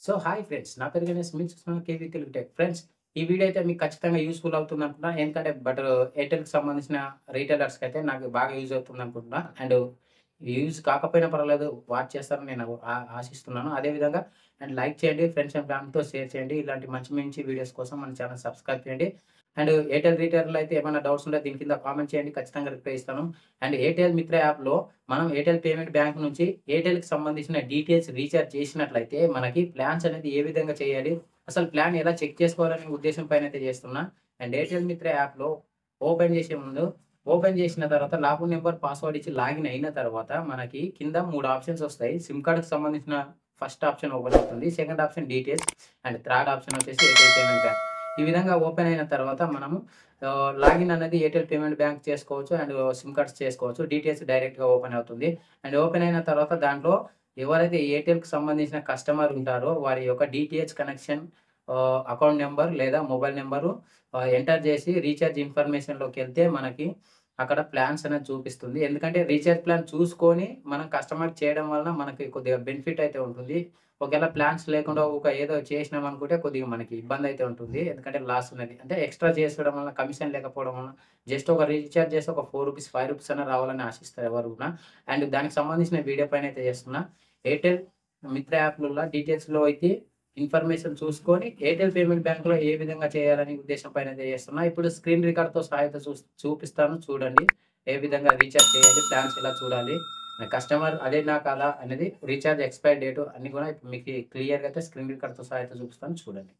so hi friends నా పేరు గణేష్ మీరు చూస్తున్న కేవీ తెలుగు టెక్ ఫ్రెండ్స్ ఈ వీడియో అయితే మీకు ఖచ్చితంగా యూస్ఫుల్ అవుతుంది అనుకుంటున్నా ఎందుకంటే బట్ ఎయిర్టెల్కి సంబంధించిన రీటైలర్స్కి అయితే నాకు బాగా యూజ్ అవుతుంది అనుకుంటున్నా అండ్ యూజ్ కాకపోయినా పర్వాలేదు వాచ్ చేస్తారని నేను ఆ- ఆశిస్తున్నాను అదేవిధంగా అండ్ లైక్ చేయండి ఫ్రెండ్స్ అండ్ ఫ్యామిలీతో షేర్ చేయండి ఇలాంటి మంచి మంచి వీడియోస్ కోసం మన ఛానల్ సబ్స్క్రైబ్ చేయండి అండ్ ఎయిర్టెల్ రీటైలర్లో అయితే ఏమైనా డౌట్స్ ఉంటే దీని కింద కామెంట్ చేయండి ఖచ్చితంగా రిప్లై ఇస్తాను అండ్ ఎయిర్టెల్ మిత్ర యాప్లో మనం ఎయిర్టెల్ పేమెంట్ బ్యాంక్ నుంచి ఎయిర్టెల్కి సంబంధించిన డీటెయిల్స్ రీఛార్జ్ చేసినట్లయితే మనకి ప్లాన్స్ అనేది ఏ విధంగా చేయాలి అసలు ప్లాన్ ఎలా చెక్ చేసుకోవాలనే ఉద్దేశం పైన అయితే చేస్తున్నా అండ్ ఎయిర్టెల్ మిత్ర యాప్లో ఓపెన్ చేసే ముందు ఓపెన్ చేసిన తర్వాత లాగు నెంబర్ పాస్వర్డ్ ఇచ్చి లాగిన్ అయిన తర్వాత మనకి కింద మూడు ఆప్షన్స్ వస్తాయి సిమ్ కార్డ్కి సంబంధించిన ఫస్ట్ ఆప్షన్ ఓపెన్ అవుతుంది second option details and third option వచ్చేసి ఎయిర్టెల్ పేమెంట్ బ్యాంక్ ఈ విధంగా ఓపెన్ అయిన తర్వాత మనము లాగిన్ అనేది ఎయిర్టెల్ పేమెంట్ బ్యాంక్ చేసుకోవచ్చు అండ్ సిమ్ కార్డ్స్ చేసుకోవచ్చు డీటెయిల్స్ డైరెక్ట్గా ఓపెన్ అవుతుంది అండ్ ఓపెన్ అయిన తర్వాత దాంట్లో ఎవరైతే ఎయిర్టెల్కి సంబంధించిన కస్టమర్ ఉంటారో వారి యొక్క డిటిహెచ్ కనెక్షన్ అకౌంట్ నెంబర్ లేదా మొబైల్ నెంబరు ఎంటర్ చేసి రీఛార్జ్ ఇన్ఫర్మేషన్లోకి వెళ్తే మనకి అక్కడ ప్లాన్స్ అనేది చూపిస్తుంది ఎందుకంటే రీఛార్జ్ ప్లాన్ చూసుకొని మనం కస్టమర్ చేయడం వలన మనకి కొద్దిగా బెనిఫిట్ అయితే ఉంటుంది ఒకవేళ ప్లాన్స్ లేకుండా ఒక ఏదో చేసినాం అనుకుంటే కొద్దిగా మనకి ఇబ్బంది అయితే ఉంటుంది ఎందుకంటే లాస్ ఉన్నది అంటే ఎక్స్ట్రా చేసుకోవడం వల్ల కమిషన్ లేకపోవడం వల్ల జస్ట్ ఒక రీఛార్జ్ చేసి ఒక ఫోర్ రూపీస్ ఫైవ్ రూపీస్ అయినా రావాలని ఆశిస్తారు ఎవరు కూడా అండ్ దానికి సంబంధించిన వీడియో పైన అయితే చేస్తున్నా ఎయిర్టెల్ మిత్ర యాప్లలో డీటెయిల్స్లో అయితే ఇన్ఫర్మేషన్ చూసుకొని ఎయిర్టెల్ పేమెంట్ బ్యాంక్లో ఏ విధంగా చేయాలనే ఉద్దేశం పైన అయితే చేస్తున్నా ఇప్పుడు స్క్రీన్ రికార్డ్తో సహాయత చూ చూపిస్తాను చూడండి ఏ విధంగా రీఛార్జ్ చేయాలి ప్లాన్స్ ఎలా చూడాలి కస్టమర్ అదే నా కాదా అనేది రీఛార్జ్ ఎక్స్పైర్ డేట్ అన్ని కూడా ఇప్పుడు మీకు క్లియర్గా అయితే స్క్రీన్ రికార్డ్తో సహాయత చూపిస్తాను చూడండి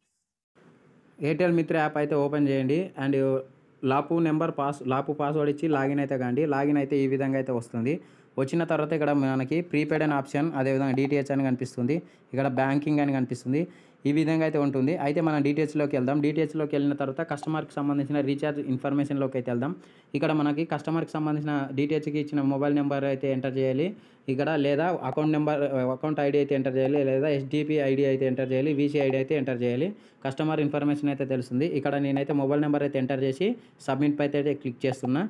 ఎయిర్టెల్ మిత్ర యాప్ అయితే ఓపెన్ చేయండి and LAPU number pass LAPU password ఇచ్చి లాగిన్ అయితే కాండి లాగిన్ అయితే ఈ విధంగా అయితే వస్తుంది వచ్చిన తర్వాత ఇక్కడ మనకి ప్రీపెయిడ్ అని ఆప్షన్ అదేవిధంగా డిటిహెచ్ అని కనిపిస్తుంది ఇక్కడ బ్యాంకింగ్ అని కనిపిస్తుంది ఈ విధంగా అయితే ఉంటుంది అయితే మనం డీటెయిల్స్లోకి వెళ్దాం డీటెయిల్స్లోకి వెళ్ళిన తర్వాత కస్టమర్కి సంబంధించిన రీఛార్జ్ ఇన్ఫర్మేషన్లోకి అయితే వెళ్దాం ఇక్కడ మనకి కస్టమర్కి సంబంధించిన డీటెయిల్స్కి ఇచ్చిన మొబైల్ నెంబర్ అయితే ఎంటర్ చేయాలి ఇక్కడ లేదా అకౌంట్ నెంబర్ అకౌంట్ ఐడి అయితే ఎంటర్ చేయాలి లేదా ఎస్డిపి ఐడి అయితే ఎంటర్ చేయాలి వీసీ ఐడి అయితే ఎంటర్ చేయాలి కస్టమర్ ఇన్ఫర్మేషన్ అయితే తెలుస్తుంది ఇక్కడ నేనైతే మొబైల్ నెంబర్ అయితే ఎంటర్ చేసి సబ్మిట్ పై అయితే క్లిక్ చేస్తున్నా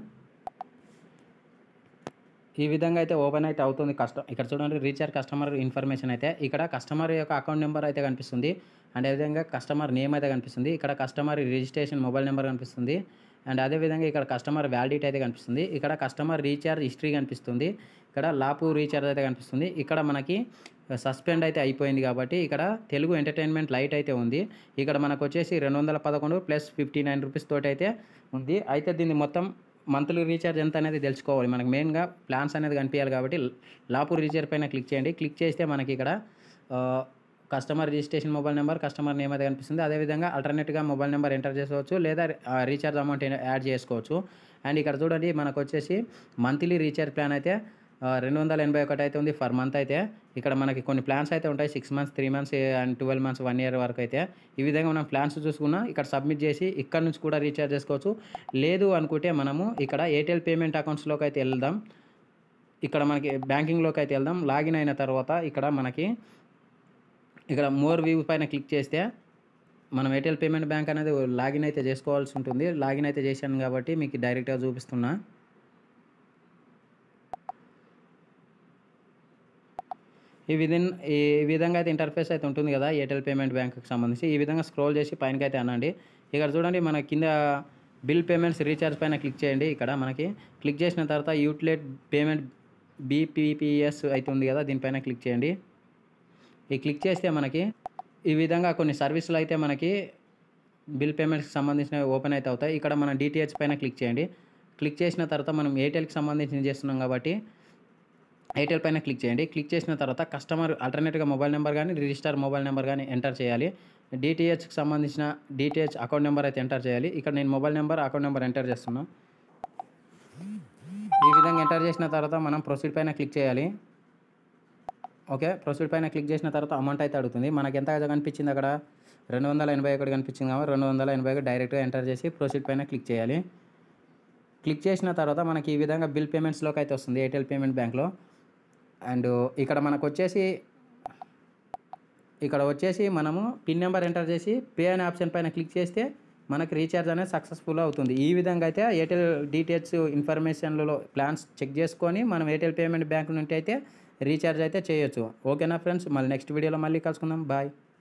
ఈ విధంగా అయితే ఓపెన్ అయితే అవుతుంది కస్ట ఇక్కడ చూడండి రీఛార్జ్ కస్టమర్ ఇన్ఫర్మేషన్ అయితే ఇక్కడ కస్టమర్ యొక్క అకౌంట్ నెంబర్ అయితే కనిపిస్తుంది అండ్ అదేవిధంగా కస్టమర్ నేమ్ అయితే కనిపిస్తుంది ఇక్కడ కస్టమర్ రిజిస్ట్రేషన్ మొబైల్ నెంబర్ కనిపిస్తుంది అండ్ అదేవిధంగా ఇక్కడ కస్టమర్ వ్యాలిడిటీ అయితే కనిపిస్తుంది ఇక్కడ కస్టమర్ రీఛార్జ్ హిస్టరీ కనిపిస్తుంది ఇక్కడ లాపు రీఛార్జ్ అయితే కనిపిస్తుంది ఇక్కడ మనకి సస్పెండ్ అయితే అయిపోయింది కాబట్టి ఇక్కడ తెలుగు ఎంటర్టైన్మెంట్ లైట్ అయితే ఉంది ఇక్కడ మనకు వచ్చేసి రెండు వందల పదకొండు ప్లస్ ఫిఫ్టీ నైన్ రూపీస్ తోటి అయితే ఉంది అయితే దీన్ని మొత్తం మంత్లీ రీఛార్జ్ ఎంత అనేది తెలుసుకోవాలి మనకు మెయిన్గా ప్లాన్స్ అనేది కనిపించాలి కాబట్టి లాపు రీఛార్జ్ పైన క్లిక్ చేయండి క్లిక్ చేస్తే మనకి ఇక్కడ ఆ, customer registration mobile number customer name అయితే కనిపిస్తుంది అదేవిధంగా ఆల్టర్నేట్గా మొబైల్ నెంబర్ ఎంటర్ చేసుకోవచ్చు లేదా ఆ, రీఛార్జ్ అమౌంట్ యాడ్ చేసుకోవచ్చు అండ్ ఇక్కడ చూడండి మనకు వచ్చేసి మంత్లీ రీఛార్జ్ ప్లాన్ అయితే ఆ, రెండు వందల ఎనభై ఒకటి అయితే ఉంది ఫర్ మంత్ అయితే ఇక్కడ మనకి కొన్ని ప్లాన్స్ అయితే ఉంటాయి six months three months and twelve months one year వరకు అయితే ఈ విధంగా మనం ప్లాన్స్ చూసుకున్నా ఇక్కడ సబ్మిట్ చేసి ఇక్కడ నుంచి కూడా రీఛార్జ్ చేసుకోవచ్చు లేదు అనుకుంటే మనము ఇక్కడ ఎయిర్టెల్ పేమెంట్ అకౌంట్స్లోకి అయితే వెళ్దాం ఇక్కడ మనకి బ్యాంకింగ్లోకి అయితే వెళ్దాం లాగిన్ అయిన తర్వాత ఇక్కడ మనకి ఇక్కడ మోర్ వ్యూ పైన క్లిక్ చేస్తే మనం ఎయిర్టెల్ పేమెంట్ బ్యాంక్ అనేది లాగిన్ అయితే చేసుకోవాల్సి ఉంటుంది లాగిన్ అయితే చేశాను కాబట్టి మీకు డైరెక్ట్గా చూపిస్తున్నా ఈ విధిన్ ఈ విధంగా అయితే ఇంటర్ఫేస్ అయితే ఉంటుంది కదా ఎయిర్టెల్ పేమెంట్ బ్యాంక్కి సంబంధించి ఈ విధంగా స్క్రోల్ చేసి పైనకి అయితే అనండి ఇక్కడ చూడండి మన కింద బిల్ పేమెంట్స్ రీఛార్జ్ పైన క్లిక్ చేయండి ఇక్కడ మనకి క్లిక్ చేసిన తర్వాత యూటిలైట్ పేమెంట్ బీపీపీఎస్ అయితే ఉంది కదా దీనిపైన క్లిక్ చేయండి ఈ క్లిక్ చేస్తే మనకి ఈ విధంగా కొన్ని సర్వీసులు అయితే మనకి బిల్ పేమెంట్స్కి సంబంధించినవి ఓపెన్ అయితే అవుతాయి ఇక్కడ మన డిటిహెచ్ పైన క్లిక్ చేయండి క్లిక్ చేసిన తర్వాత మనం ఎయిర్టెల్కి సంబంధించి చేస్తున్నాం కాబట్టి ఎయిర్టెల్ పైన క్లిక్ చేయండి క్లిక్ చేసిన తర్వాత కస్టమర్ ఆల్టర్నేట్గా మొబైల్ నెంబర్ కానీ రిజిస్టర్ మొబైల్ నెంబర్ కానీ ఎంటర్ చేయాలి డిటిహెచ్కి సంబంధించిన డిటిహెచ్ అకౌంట్ నెంబర్ అయితే ఎంటర్ చేయాలి ఇక్కడ నేను mobile number account number enter చేస్తున్నా ఈ విధంగా ఎంటర్ చేసిన తర్వాత మనం ప్రొసీడ్ పైన క్లిక్ చేయాలి ఓకే ప్రొసీడ్ పైన క్లిక్ చేసిన తర్వాత అమౌంట్ అయితే అడుగుతుంది మనకి ఎంత కనిపించింది అక్కడ రెండు వందల ఎనభై ఒకటి కనిపించింది కాబట్టి రెండు వందల ఎనభై ఒకటి డైరెక్ట్గా ఎంటర్ చేసి ప్రొసీడ్ పైన క్లిక్ చేయాలి క్లిక్ చేసిన తర్వాత మనకి ఈ విధంగా బిల్ పేమెంట్స్లోకి అయితే వస్తుంది ఎయిర్టెల్ పేమెంట్ బ్యాంక్లో అండ్ ఇక్కడ మనకు వచ్చేసి ఇక్కడ వచ్చేసి మనము పిన్ నెంబర్ ఎంటర్ చేసి పే అనే ఆప్షన్ పైన క్లిక్ చేస్తే మనకి రీఛార్జ్ అనేది సక్సెస్ఫుల్ అవుతుంది ఈ విధంగా అయితే ఎయిర్టెల్ డీటెయిల్స్ ఇన్ఫర్మేషన్లలో ప్లాన్స్ చెక్ చేసుకొని మనం ఎయిర్టెల్ పేమెంట్ బ్యాంక్ నుండి అయితే రీఛార్జ్ అయితే చేయొచ్చు ఓకేనా ఫ్రెండ్స్ మళ్ళీ నెక్స్ట్ వీడియోలో మళ్ళీ కలుసుకుందాం బాయ్